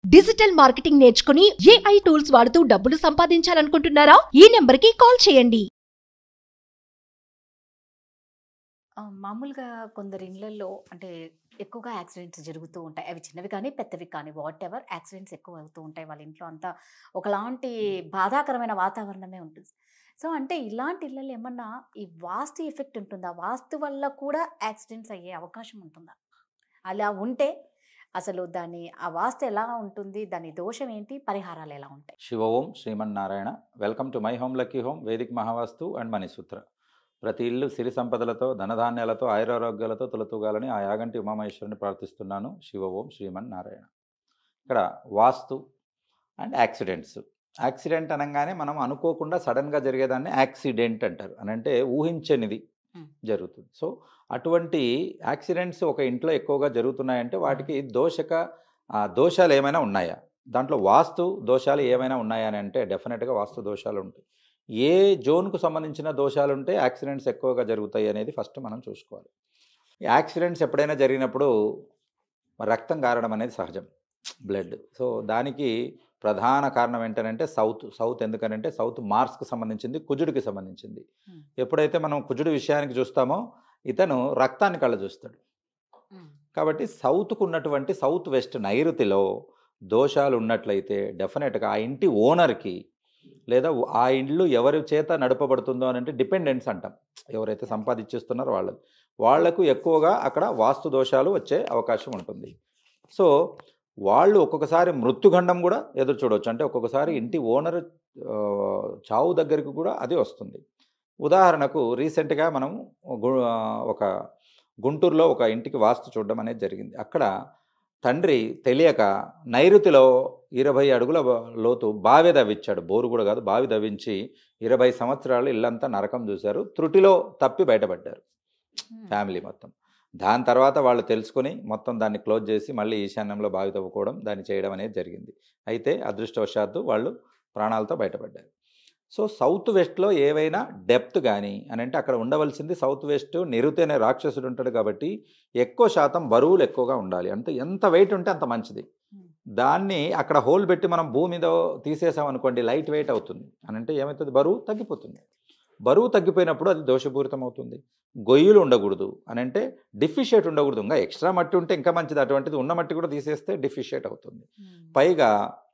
Digital marketing నేర్చుకుని AI tools వాడుతూ డబ్బులు సంపాదించాలనుకుంటున్నారా ఈ నెంబర్ కి కాల్ చేయండి ఆ, మామూలుగా కొందరి ఇళ్లలో అంటే ఎక్కువగా యాక్సిడెంట్స్ జరుగుతూ ఉంటాయి అవి చిన్నవి కానీ పెద్దవి కానీ వాట్ ఎవర్ యాక్సిడెంట్స్ ఎక్కువ అవుతూ ఉంటాయి వాళ్ళ ఇంట్లో అంతా ఒకలాంటి బాధాకరమైన వాతావరణమే ఉంటుంది సో అంటే ఇలాంటి ఇళ్ళల్లో ఏమన్నా ఈ వాస్తు ఎఫెక్ట్ ఉంటుందా వాస్తు వల్ల కూడా యాక్సిడెంట్స్ అయ్యే అవకాశం ఉంటుందా అలా ఉంటే అసలు దాని ఆ వాస్తు ఎలా ఉంటుంది దాని దోషం ఏంటి పరిహారాలు ఎలా ఉంటాయి Shiva Om Shrimannarayana welcome to my home lucky home Vedic Mahavastu and Manisutra ప్రతి ఇల్లు సిరి సంపదలతో ధనధాన్యాలతో ఆయురారోగ్యాలతో తులతూగాలని ఆ యాగంటి ఉమామహేశ్వరుని ప్రార్థిస్తున్నాను శివ ఓం శ్రీమన్నారాయణ ఇక్కడ వాస్తు అండ్ యాక్సిడెంట్స్ యాక్సిడెంట్ అనగానే మనం అనుకోకుండా సడన్గా జరిగేదాన్ని యాక్సిడెంట్ అంటారు అని అంటే ఊహించనిది Hmm. జరుగుతుంది సో అటువంటి యాక్సిడెంట్స్ ఒక ఇంట్లో ఎక్కువగా జరుగుతున్నాయంటే వాటికి దోషక ఆ, దోషాలు ఏమైనా ఉన్నాయా దాంట్లో వాస్తు దోషాలు ఏమైనా ఉన్నాయా అని అంటే డెఫినెట్గా వాస్తు దోషాలు ఉంటాయి ఏ జోన్కు సంబంధించిన దోషాలు ఉంటే యాక్సిడెంట్స్ ఎక్కువగా జరుగుతాయి అనేది ఫస్ట్ మనం చూసుకోవాలి ఈ యాక్సిడెంట్స్ ఎప్పుడైనా జరిగినప్పుడు మరి రక్తం కారడం అనేది సహజం బ్లడ్ సో దానికి ప్రధాన కారణం ఏంటంటే సౌత్ సౌత్ ఎందుకనంటే సౌత్ మార్స్కి సంబంధించింది కుజుడికి సంబంధించింది Hmm. ఎప్పుడైతే మనం కుజుడి విషయానికి చూస్తామో ఇతను రక్తాన్ని కళ్ళ చూస్తాడు కాబట్టి సౌత్కు ఉన్నటువంటి సౌత్ వెస్ట్ నైరుతిలో దోషాలు ఉన్నట్లయితే డెఫినెట్గా ఆ ఇంటి ఓనర్కి లేదా ఆ ఇల్లు ఎవరి చేత నడపబడుతుందో అని అంటే డిపెండెన్స్ అంటాం ఎవరైతే సంపాదించేస్తున్నారో వాళ్ళకి వాళ్లకు ఎక్కువగా అక్కడ వాస్తు దోషాలు వచ్చే అవకాశం ఉంటుంది సో వాళ్ళు ఒక్కొక్కసారి మృత్యుగండం కూడా ఎదురు చూడవచ్చు అంటే ఒక్కొక్కసారి ఇంటి ఓనర్ ఆ, చావు దగ్గరికి కూడా అది వస్తుంది ఉదాహరణకు రీసెంట్గా మనం గు- ఆ, ఒక గుంటూరులో ఒక ఇంటికి వాస్తు చూడడం అనేది జరిగింది అక్కడ తండ్రి తెలియక నైరుతిలో ఇరవై అడుగుల బ- లోతు బావి దవ్వించాడు బోరు కూడా కాదు బావి దవ్వించి ఇరవై సంవత్సరాలు ఇల్లంతా నరకం చూశారు త్రుటిలో తప్పి బయటపడ్డారు ఫ్యామిలీ మొత్తం దాని తర్వాత వాళ్ళు తెలుసుకొని మొత్తం దాన్ని క్లోజ్ చేసి మళ్ళీ ఈశాన్యంలో బావి తవ్వుకోవడం దాన్ని చేయడం అనేది జరిగింది అయితే అదృష్టవశాత్తు వాళ్ళు ప్రాణాలతో బయటపడ్డారు సో సౌత్ వెస్ట్లో ఏవైనా డెప్త్ కానీ అని అంటే అక్కడ ఉండవలసింది సౌత్ వెస్ట్ నిరుతి అనే రాక్షసుడు ఉంటాడు కాబట్టి ఎక్కువ శాతం బరువులు ఎక్కువగా ఉండాలి అంటే ఎంత వెయిట్ ఉంటే అంత మంచిది దాన్ని అక్కడ హోల్ పెట్టి మనం భూమి మీద తీసేసాం అనుకోండి లైట్ వెయిట్ అవుతుంది అని అంటే ఏమవుతుంది బరువు తగ్గిపోతుంది బరువు తగ్గిపోయినప్పుడు అది దోషపూరితం అవుతుంది గొయ్యిలు ఉండకూడదు అని అంటే డిఫిషియేట్ ఉండకూడదు ఇంకా ఎక్స్ట్రా మట్టి ఉంటే ఇంకా మంచిది అటువంటిది ఉన్న మట్టి కూడా తీసేస్తే డిఫిషియేట్ అవుతుంది పైగా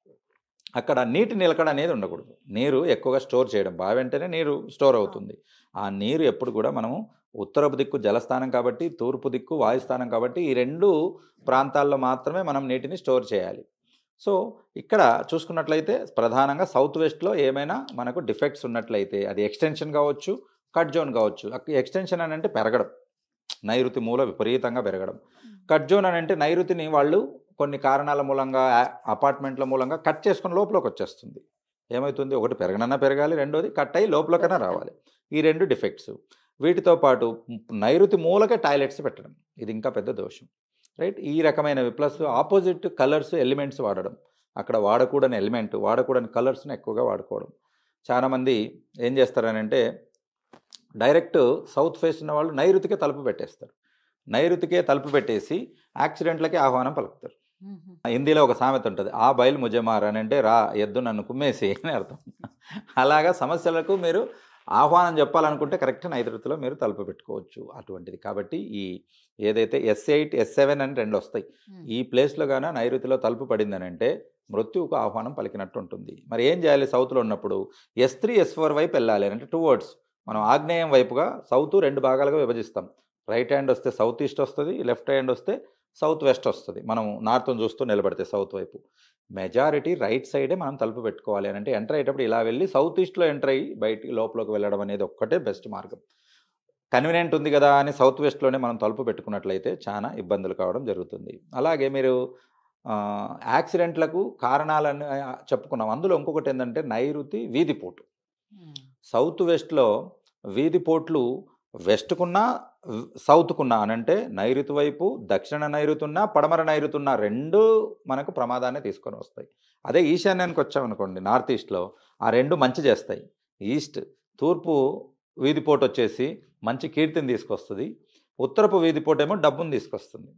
అక్కడ నీటి నిలకడ అనేది ఉండకూడదు నీరు ఎక్కువగా స్టోర్ చేయడం బావి వెంటనే నీరు స్టోర్ అవుతుంది ఆ నీరు ఎప్పుడు కూడా మనము ఉత్తరపు దిక్కు జలస్థానం కాబట్టి తూర్పు దిక్కు వాయుస్థానం కాబట్టి ఈ రెండు ప్రాంతాల్లో మాత్రమే మనం నీటిని స్టోర్ చేయాలి సో ఇక్కడ చూసుకున్నట్లయితే ప్రధానంగా సౌత్ వెస్ట్లో ఏమైనా మనకు డిఫెక్ట్స్ ఉన్నట్లయితే అది ఎక్స్టెన్షన్ కావచ్చు కట్ జోన్ కావచ్చు ఎక్స్టెన్షన్ అని అంటే పెరగడం నైరుతి మూల విపరీతంగా పెరగడం కట్ జోన్ అని అంటే నైరుతిని వాళ్ళు కొన్ని కారణాల మూలంగా ఆ- అపార్ట్మెంట్ల మూలంగా కట్ చేసుకుని లోపలికి వచ్చేస్తుంది ఏమవుతుంది ఒకటి పెరగనన్నా పెరగాలి రెండోది కట్ అయ్యి లోపలికైనా రావాలి ఈ రెండు డిఫెక్ట్స్ వీటితో పాటు నైరుతి మూలకే టాయిలెట్స్ పెట్టడం ఇది ఇంకా పెద్ద దోషం రైట్ ఈ రకమైనవి ప్లస్ ఆపోజిట్ కలర్స్ ఎలిమెంట్స్ వాడడం అక్కడ వాడకూడని ఎలిమెంట్ వాడకూడని కలర్స్ని ఎక్కువగా వాడుకోవడం చాలామంది ఏం చేస్తారనంటే డైరెక్ట్ సౌత్ ఫేస్ ఉన్న వాళ్ళు నైరుతికే తలుపు పెట్టేస్తారు నైరుతికే తలుపు పెట్టేసి యాక్సిడెంట్లకే ఆహ్వానం పలుకుతారు హిందీలో ఒక సామెత ఉంటుంది ఆ బయలు ముజమార్ అని అంటే రా ఎద్దు నన్ను కుమ్మేసి అని అర్థం అలాగా సమస్యలకు మీరు ఆహ్వానం చెప్పాలనుకుంటే కరెక్ట్ నైరుతిలో మీరు తలుపు పెట్టుకోవచ్చు అటువంటిది కాబట్టి ఈ ఏదైతే ఎస్ ఎయిట్ ఎస్ సెవెన్ అని రెండు వస్తాయి ఈ ప్లేస్లో గాన నైరుతిలో తలుపు పడిందని అంటే మృత్యువుకు ఆహ్వానం పలికినట్టు ఉంటుంది మరి ఏం చేయాలి సౌత్లో ఉన్నప్పుడు ఎస్ త్రీ ఎస్ ఫోర్ వైపు వెళ్ళాలి అంటే టూ వర్డ్స్ మనం ఆగ్నేయం వైపుగా సౌత్ రెండు భాగాలుగా విభజిస్తాం రైట్ హ్యాండ్ వస్తే సౌత్ ఈస్ట్ వస్తుంది లెఫ్ట్ హ్యాండ్ వస్తే సౌత్ వెస్ట్ వస్తుంది మనం నార్త్ను చూస్తూ నిలబడితే సౌత్ వైపు మెజారిటీ రైట్ సైడే మనం తలుపు పెట్టుకోవాలి అని అంటే ఎంటర్ అయ్యేటప్పుడు ఇలా వెళ్ళి సౌత్ ఈస్ట్లో ఎంటర్ అయ్యి బయటికి లోపలికి వెళ్ళడం అనేది ఒక్కటే బెస్ట్ మార్గం కన్వీనియంట్ ఉంది కదా అని సౌత్ వెస్ట్లోనే మనం తలుపు పెట్టుకున్నట్లయితే చాలా ఇబ్బందులు కావడం జరుగుతుంది అలాగే మీరు ఆ, యాక్సిడెంట్లకు కారణాలని ఆ, చెప్పుకున్నాం అందులో ఇంకొకటి ఏంటంటే నైరుతి వీధిపోటు సౌత్ వెస్ట్లో వీధిపోట్లు వెస్ట్కున్నా సౌత్కున్నా అని అంటే నైరుతి వైపు దక్షిణ నైరుతి ఉన్నా పడమర నైరుతి ఉన్నా రెండు మనకు ప్రమాదాన్ని తీసుకొని వస్తాయి అదే ఈశాన్యానికి వచ్చామనుకోండి నార్త్ ఈస్ట్లో ఆ రెండు మంచి చేస్తాయి ఈస్ట్ తూర్పు వీధిపోటు వచ్చేసి మంచి కీర్తిని తీసుకొస్తుంది ఉత్తరపు వీధిపోటు ఏమో డబ్బును తీసుకొస్తుంది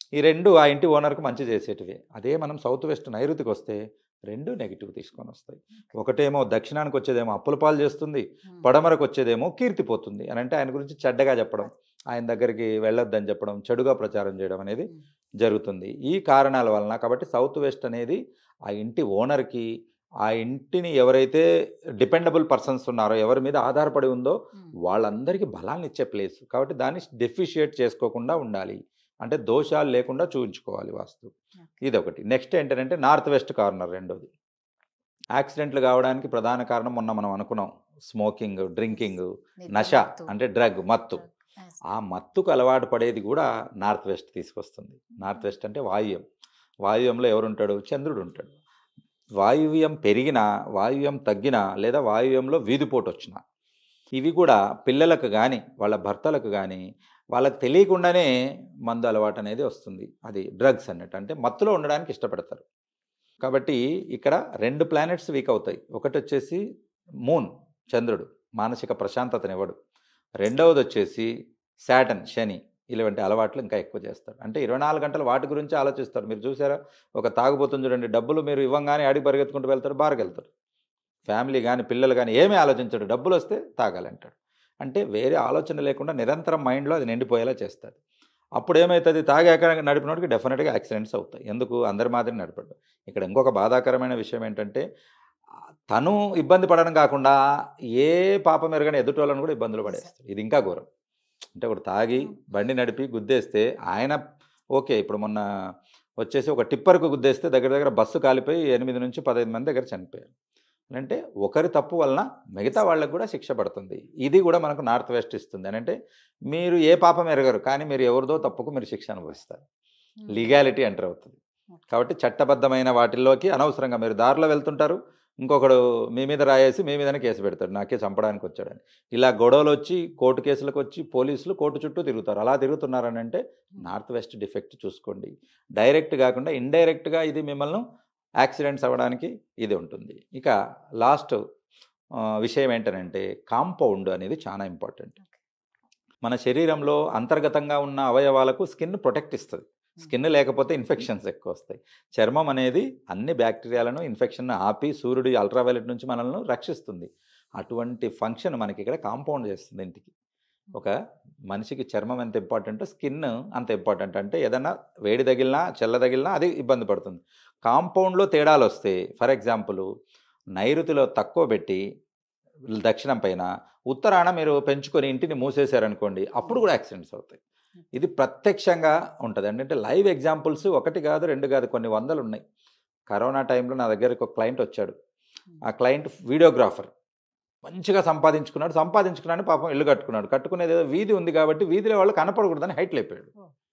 ఈ రెండు ఆ ఇంటి ఓనర్కి మంచి చేసేటివే అదే మనం సౌత్ వెస్ట్ నైరుతికి వస్తే రెండు నెగిటివ్ తీసుకొని వస్తాయి ఒకటేమో దక్షిణానికి వచ్చేదేమో అప్పుల పాలు చేస్తుంది ఉమ్. పడమరకు వచ్చేదేమో కీర్తిపోతుంది అని అంటే ఆయన గురించి చెడ్డగా చెప్పడం ఆయన దగ్గరికి వెళ్ళొద్దని చెప్పడం చెడుగా ప్రచారం చేయడం అనేది ఉమ్. జరుగుతుంది ఈ కారణాల వలన కాబట్టి సౌత్ వెస్ట్ అనేది ఆ ఇంటి ఓనర్కి ఆ ఇంటిని ఎవరైతే డిపెండబుల్ పర్సన్స్ ఉన్నారో ఎవరి మీద ఆధారపడి ఉందో ఉమ్. వాళ్ళందరికీ బలాన్ని ఇచ్చే ప్లేస్ కాబట్టి దాన్ని డెఫిషియేట్ చేసుకోకుండా ఉండాలి అంటే దోషాలు లేకుండా చూపించుకోవాలి వాస్తు ఇది ఒకటి నెక్స్ట్ ఏంటంటే నార్త్ వెస్ట్ కార్నర్ రెండోది యాక్సిడెంట్లు కావడానికి ప్రధాన కారణం మొన్న మనం అనుకున్నాం స్మోకింగ్ డ్రింకింగ్ నిద్ర నష మత్తు. అంటే డ్రగ్ మత్తు Yes. ఆ మత్తుకు అలవాటు పడేది కూడా నార్త్ వెస్ట్ తీసుకొస్తుంది నార్త్ వెస్ట్ అంటే వాయువ్యం వాయువ్యంలో ఎవరుంటాడు చంద్రుడు ఉంటాడు వాయువ్యం పెరిగినా వాయువ్యం తగ్గినా లేదా వాయువ్యంలో వీధిపోటు వచ్చినా ఇవి కూడా పిల్లలకు కానీ వాళ్ళ భర్తలకు కానీ వాళ్ళకి తెలియకుండానే మందు అలవాటు అనేది వస్తుంది అది డ్రగ్స్ అన్నట్టు అంటే మత్తులో ఉండడానికి ఇష్టపడతారు కాబట్టి ఇక్కడ రెండు ప్లానెట్స్ వీక్ అవుతాయి ఒకటి వచ్చేసి మూన్ చంద్రుడు మానసిక ప్రశాంతతనివ్వడు రెండవది వచ్చేసి శాటన్ శని ఇలాంటి అలవాట్లు ఇంకా ఎక్కువ చేస్తాడు అంటే ఇరవై నాలుగు గంటలు వాటి గురించి ఆలోచిస్తాడు మీరు చూసారా ఒక తాగుబోతుంది చూడండి డబ్బులు మీరు ఇవ్వంగానే అడిగి పరిగెత్తుకుంటూ వెళ్తాడు బార్కి వెళ్తాడు ఫ్యామిలీ కానీ పిల్లలు కానీ ఏమీ ఆలోచించడు డబ్బులు వస్తే తాగాలంటాడు అంటే వేరే ఆలోచన లేకుండా నిరంతరం మైండ్లో అది నిండిపోయేలా చేస్తాడు అప్పుడు ఏమవుతుంది తాగాక నడిపినోడికి డెఫినెట్గా యాక్సిడెంట్స్ అవుతాయి ఎందుకు అందరి మాదిరి నడపడు ఇక్కడ ఇంకొక బాధాకరమైన విషయం ఏంటంటే ఆ, తను ఇబ్బంది పడడం కాకుండా ఏ పాపం ఎరగని ఎదుటి వాళ్ళని కూడా ఇబ్బందులు పడేస్తారు ఇది ఇంకా ఘోరం అంటే ఒకటి తాగి బండి నడిపి గుద్దేస్తే ఆయన ఓకే ఇప్పుడు మొన్న వచ్చేసి ఒక టిప్పర్కు గుద్దేస్తే దగ్గర దగ్గర బస్సు కాలిపోయి ఎనిమిది నుంచి పదహైదు మంది దగ్గర చనిపోయారు అంటే ఒకరి తప్పు వలన మిగతా వాళ్ళకు కూడా శిక్ష పడుతుంది ఇది కూడా మనకు నార్త్ వెస్ట్ ఇస్తుంది అని అంటే మీరు ఏ పాపం ఎరగరు కానీ మీరు ఎవరిదో తప్పుకు మీరు శిక్ష అనుభవిస్తారు ఉమ్. లీగాలిటీ ఎంటర్ అవుతుంది కాబట్టి చట్టబద్ధమైన వాటిల్లోకి అనవసరంగా మీరు దారిలో వెళ్తుంటారు ఇంకొకడు మీ మీద రాయేసి మీ మీదనే కేసు పెడతాడు నాకే చంపడానికి వచ్చాడని ఇలా గొడవలు వచ్చి కోర్టు కేసులకు వచ్చి పోలీసులు కోర్టు చుట్టూ తిరుగుతారు అలా తిరుగుతున్నారని అంటే నార్త్ వెస్ట్ డిఫెక్ట్ చూసుకోండి డైరెక్ట్ కాకుండా ఇండైరెక్ట్గా ఇది మిమ్మల్ని యాక్సిడెంట్స్ అవ్వడానికి ఇది ఉంటుంది ఇక లాస్ట్ విషయం ఏంటనంటే కాంపౌండ్ అనేది చాలా ఇంపార్టెంట్ మన శరీరంలో అంతర్గతంగా ఉన్న అవయవాలకు స్కిన్ ప్రొటెక్ట్ ఇస్తుంది స్కిన్ లేకపోతే ఇన్ఫెక్షన్స్ ఎక్కువ వస్తాయి చర్మం అనేది అన్ని బ్యాక్టీరియాలను ఇన్ఫెక్షన్ ఆపి సూర్యుడి అల్ట్రావైలెట్ నుంచి మనల్ని రక్షిస్తుంది అటువంటి ఫంక్షన్ మనకి ఇక్కడ కాంపౌండ్ చేస్తుంది ఇంటికి ఒక మనిషికి చర్మం ఎంత ఇంపార్టెంట్ స్కిన్ అంత ఇంపార్టెంట్ అంటే ఏదైనా వేడి తగిలినా చల్ల తగిలినా అది ఇబ్బంది పడుతుంది కాంపౌండ్లో తేడాలు వస్తే ఫర్ ఎగ్జాంపుల్ నైరుతిలో తక్కువ పెట్టి దక్షిణం పైన ఉత్తరాన మీరు పెంచుకొని ఇంటిని మూసేశారనుకోండి అప్పుడు కూడా యాక్సిడెంట్స్ అవుతాయి ఇది ప్రత్యక్షంగా ఉంటుంది అంటే లైవ్ ఎగ్జాంపుల్స్ ఒకటి కాదు రెండు కాదు కొన్ని వందలు ఉన్నాయి కరోనా టైంలో నా దగ్గరకు ఒక క్లయింట్ వచ్చాడు ఆ క్లయింట్ వీడియోగ్రాఫర్ మంచిగా సంపాదించుకున్నాడు సంపాదించుకున్నాడు పాపం ఇల్లు కట్టుకున్నాడు కట్టుకునేది ఏదో వీధి ఉంది కాబట్టి వీధిలో వాళ్ళు కనపడకూడదని హైట్ లేపాడు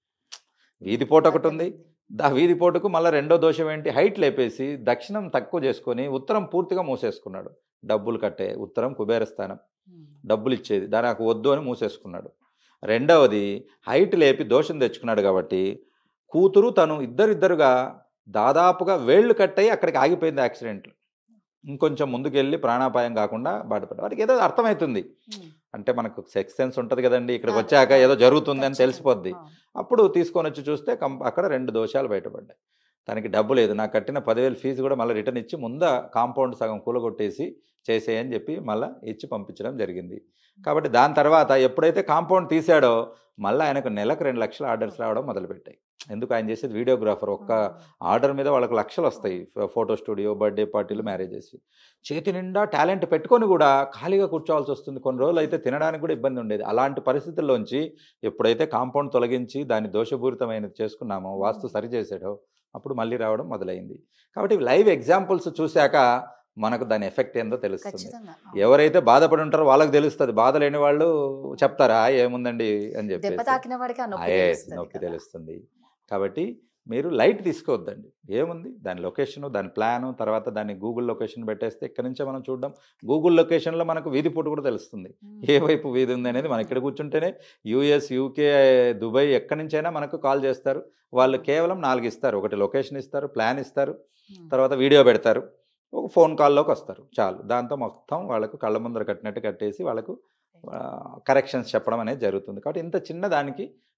వీధి పోట ఒకటి ఉంది దా వీధి పోటుకు మళ్ళీ రెండో దోషం ఏంటి హైట్ లేపేసి దక్షిణం తక్కువ చేసుకొని ఉత్తరం పూర్తిగా మూసేసుకున్నాడు డబ్బులు కట్టే ఉత్తరం కుబేరస్థానం ఉమ్. డబ్బులు ఇచ్చేది దాని నాకు వద్దు అని మూసేసుకున్నాడు రెండవది హైట్ లేపి దోషం తెచ్చుకున్నాడు కాబట్టి కూతురు తను ఇద్దరిద్దరుగా దాదాపుగా వేళ్ళు కట్టయి అక్కడికి ఆగిపోయింది యాక్సిడెంట్ ఇంకొంచెం ముందుకెళ్ళి ప్రాణాపాయం కాకుండా బాధపడ్డా వాటికి ఏదో అర్థమవుతుంది ఉమ్. అంటే మనకు సెక్స్ సెన్స్ ఉంటుంది కదండి ఇక్కడికి ఆ, వచ్చాక ఆ, ఏదో జరుగుతుంది అని ఖచ్చితంగా. తెలిసిపోద్ది ఆ. అప్పుడు తీసుకొని వచ్చి చూస్తే కం అక్కడ రెండు దోషాలు బయటపడ్డాయి తనకి డబ్బు లేదు నాకు కట్టిన పదివేలు ఫీజు కూడా మళ్ళీ రిటర్న్ ఇచ్చి ముందా కాంపౌండ్ సగం కూలగొట్టేసి చేసేయని చెప్పి మళ్ళీ ఇచ్చి పంపించడం జరిగింది కాబట్టి దాని తర్వాత ఎప్పుడైతే కాంపౌండ్ తీసాడో మళ్ళీ ఆయనకు నెలకు రెండు లక్షల ఆర్డర్స్ రావడం మొదలుపెట్టాయి ఎందుకు ఆయన చేసేది వీడియోగ్రాఫర్ ఒక్క ఆర్డర్ మీద వాళ్ళకి లక్షలు వస్తాయి ఫ- ఫోటో స్టూడియో బర్త్డే పార్టీలు మ్యారేజెస్ చేతి నిండా టాలెంట్ పెట్టుకొని కూడా ఖాళీగా కూర్చోవాల్సి వస్తుంది కొన్ని రోజులు అయితే తినడానికి కూడా ఇబ్బంది ఉండేది అలాంటి పరిస్థితుల్లోంచి ఎప్పుడైతే కాంపౌండ్ తొలగించి దాన్ని దోషపూరితమైనది చేసుకున్నామో వాస్తు సరిచేసాడో అప్పుడు మళ్ళీ రావడం మొదలైంది కాబట్టి లైవ్ ఎగ్జాంపుల్స్ చూశాక మనకు దాని ఎఫెక్ట్ ఏందో తెలుస్తుంది ఖచ్చితంగా ఎవరైతే బాధపడి ఉంటారో వాళ్ళకి తెలుస్తుంది బాధ లేని వాళ్ళు చెప్తారా ఏముందండి అని దెబ్బ చెప్పేసి తాకిన వాడికి ఆ నొప్పి ఆయే, తెలుస్తుంది నొప్పి కదా. తెలుస్తుంది కాబట్టి మీరు లైట్ తీసుకోవద్దండి ఏముంది దాని లొకేషను దాని ప్లాను తర్వాత దాన్ని గూగుల్ లొకేషన్ పెట్టేస్తే ఇక్కడ నుంచే మనం చూడడం గూగుల్ లొకేషన్లో మనకు వీధి పోటు కూడా తెలుస్తుంది ఉమ్. ఏ వైపు వీధి ఉంది అనేది మనం ఇక్కడ కూర్చుంటేనే యూఎస్ యూకే దుబాయ్ ఎక్కడి నుంచైనా మనకు కాల్ చేస్తారు వాళ్ళు కేవలం నాలుగు ఇస్తారు ఒకటి లొకేషన్ ఇస్తారు ప్లాన్ ఇస్తారు ఉమ్. తర్వాత వీడియో పెడతారు ఒక ఫోన్ కాల్లోకి వస్తారు చాలు దాంతో మొత్తం వాళ్ళకు కళ్ళ ముందర కట్టినట్టు కట్టేసి వాళ్ళకు కరెక్షన్స్ చెప్పడం అనేది జరుగుతుంది కాబట్టి ఇంత చిన్న దానికి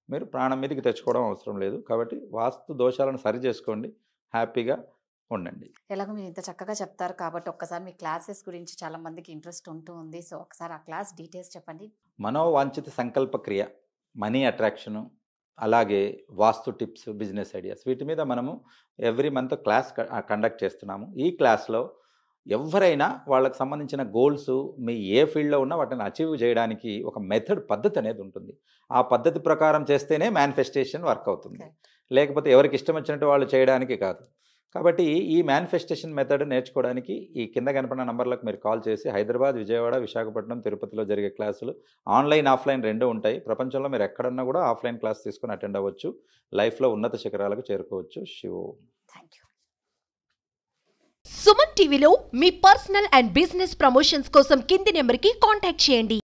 మీరు ప్రాణం మీదకి తెచ్చుకోవడం అవసరం లేదు కాబట్టి వాస్తు దోషాలను సరి చేసుకోండి హ్యాపీగా ఉండండి ఎలాగో మీరు ఇంత చక్కగా చెప్తారు కాబట్టి ఒక్కసారి మీ క్లాసెస్ గురించి చాలా మందికి ఇంట్రెస్ట్ ఉంటూ ఉంది సో ఒకసారి ఆ క్లాస్ డీటెయిల్స్ చెప్పండి మనోవాంఛిత సంకల్ప క్రియ మనీ అట్రాక్షను అలాగే వాస్తు టిప్స్ బిజినెస్ ఐడియాస్ వీటి మీద మనము ఎవ్రీ మంత్ క్లాస్ కండక్ట్ చేస్తున్నాము ఈ క్లాస్లో ఎవరైనా వాళ్ళకి సంబంధించిన గోల్స్ మీ ఏ ఫీల్డ్లో ఉన్నా వాటిని అచీవ్ చేయడానికి ఒక మెథడ్ పద్ధతి అనేది ఉంటుంది ఆ పద్ధతి ప్రకారం చేస్తేనే మేనిఫెస్టేషన్ వర్క్ అవుతుంది Correct. లేకపోతే ఎవరికి ఇష్టం వచ్చినట్టు వాళ్ళు చేయడానికి కాదు కాబట్టి ఈ మేనిఫెస్టేషన్ మెథడ్ నేర్చుకోవడానికి ఈ కింద కనపడిన నంబర్లకు మీరు కాల్ చేసి హైదరాబాద్ విజయవాడ విశాఖపట్నం తిరుపతిలో జరిగే క్లాసులు ఆన్లైన్ ఆఫ్లైన్ రెండు ఉంటాయి ప్రపంచంలో మీరు ఎక్కడన్నా కూడా ఆఫ్లైన్ క్లాస్ తీసుకుని అటెండ్ అవ్వచ్చు లైఫ్లో ఉన్నత శిఖరాలకు చేరుకోవచ్చు శివ థ్యాంక్ యూ సుమన్ టీవీలో మీ పర్సనల్ అండ్ బిజినెస్ ప్రమోషన్స్ కోసం కింది నెంబర్కి కాంటాక్ట్ చేయండి